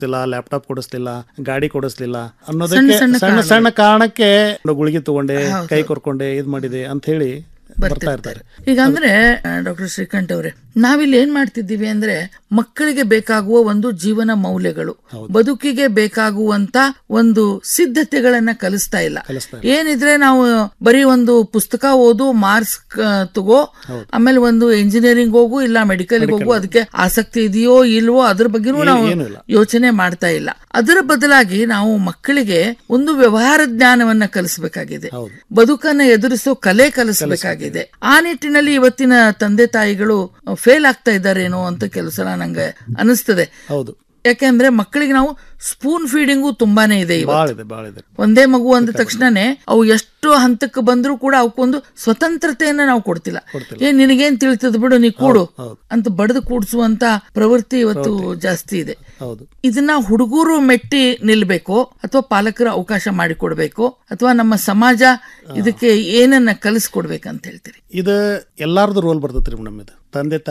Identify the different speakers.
Speaker 1: Laptop ಕೊಡಿಸ್ಲಿಲ್ಲ ಗಾಡಿ ಕೊಡಿಸ್ಲಿಲ್ಲ ಅನ್ನೋದಕ್ಕೆ ಸಣ್ಣ ಸಣ್ಣ ಕಾರಣಕ್ಕೆ ಗುಳಿಗೆ ತಗೊಂಡೆ ಕೈ ಕೊರ್ಕೊಂಡೆ ಇದ್ ಮಾಡಿದೆ ಅಂತ ಹೇಳಿ ಬರ್ತಾ ಇರ್ತಾರೆ
Speaker 2: ಈಗ ಅಂದ್ರೆ ಡಾಕ್ಟರ್ ಶ್ರೀಕಂಠ್ ಅವರೇ ನಾವಿಲ್ಲಿ ಏನ್ ಮಾಡ್ತಿದ್ದೀವಿ ಅಂದ್ರೆ ಮಕ್ಕಳಿಗೆ ಬೇಕಾಗುವ ಒಂದು ಜೀವನ ಮೌಲ್ಯಗಳು ಬದುಕಿಗೆ ಬೇಕಾಗುವಂತ ಒಂದು ಸಿದ್ಧತೆಗಳನ್ನ ಕಲಿಸ್ತಾ ಇಲ್ಲ
Speaker 1: ಕಲಿಸ್ತಾ
Speaker 2: ಏನಿದ್ರೆ ನಾವು ಬರೀ ಒಂದು ಪುಸ್ತಕ ಓದು ಮಾರ್ಕ್ಸ್ ತಗೋ ಆಮೇಲೆ ಒಂದು ಇಂಜಿನಿಯರಿಂಗ್ ಹೋಗು ಇಲ್ಲ ಮೆಡಿಕಲ್ ಹೋಗು ಅದಕ್ಕೆ ಆಸಕ್ತಿ ಇದೆಯೋ ಇಲ್ವೋ ಅದ್ರ ಬಗ್ಗೆನೂ ನಾವು
Speaker 1: ಏನೂ ಇಲ್ಲ.
Speaker 2: ಯೋಚನೆ ಮಾಡ್ತಾ ಇಲ್ಲ ಅದರ ಬದಲಾಗಿ ನಾವು ಮಕ್ಕಳಿಗೆ ಒಂದು ವ್ಯವಹಾರ ಜ್ಞಾನವನ್ನ ಕಲಿಸಬೇಕಾಗಿದೆ
Speaker 1: ಹೌದು.
Speaker 2: ಬದುಕನ್ನ ಎದುರಿಸೋ ಕಲೆ ಕಲಿಸಬೇಕಾಗಿದೆ ಆ ನಿಟ್ಟಿನಲ್ಲಿ ಇವತ್ತಿನ ತಂದೆ ತಾಯಿಗಳು ಫೇಲ್ ಆಗ್ತಾ ಇದ್ದಾರೇನೋ ಅಂತ ಕೆಲವು ಸಲ ನಂಗೆ ಅನಿಸ್ತದೆ
Speaker 1: ಹೌದು
Speaker 2: ಯಾಕೆಂದ್ರೆ ಮಕ್ಕಳಿಗೆ ನಾವು ಸ್ಪೂನ್ ಫೀಡಿಂಗು ತುಂಬಾನೇ ಇದೆ ಇವತ್ತು
Speaker 1: ಬಾಳ ಇದೆ ಬಾಳ ಇದೆ
Speaker 2: ಒಂದೇ ಮಗು ಅಂದ ತಕ್ಷಣನೇ ಅವು ಎಷ್ಟು ಹಂತಕ್ಕೆ ಬಂದ್ರೂ ಕೂಡ ಅವಕ್ಕೊಂದು ಸ್ವತಂತ್ರತೆಯನ್ನ ನಾವು ಕೊಡ್ತಿಲ್ಲ ಏನ್ ನಿನಗೇನ್ ತಿಳಿತದ ಬಿಡು ನೀ ಕೂಡು
Speaker 1: ಹೌದು.
Speaker 2: ಅಂತ ಬಡದು ಕೂಡಿಸುವಂತ ಪ್ರವೃತ್ತಿ ಇವತ್ತು ಜಾಸ್ತಿ ಇದೆ
Speaker 1: ಹೌದು
Speaker 2: ಇದನ್ನ ಹುಡುಗರು ಮೆಟ್ಟಿ ನಿಲ್ಬೇಕು ಅಥವಾ ಪಾಲಕರು ಅವಕಾಶ ಮಾಡಿಕೊಡ್ಬೇಕು ಅಥವಾ ನಮ್ಮ ಸಮಾಜ ಇದಕ್ಕೆ ಏನನ್ನ ಕಲಿಸ್ಕೊಡ್ಬೇಕಂತ ಹೇಳ್ತೀರಿ
Speaker 1: ಇದು ಎಲ್ಲಾರ್ದು ರೋಲ್ ಬರ್ತೈತ್ರಿ ಮೇಡಮ್ ಇದು ತಂದೆ ತಾಯಿ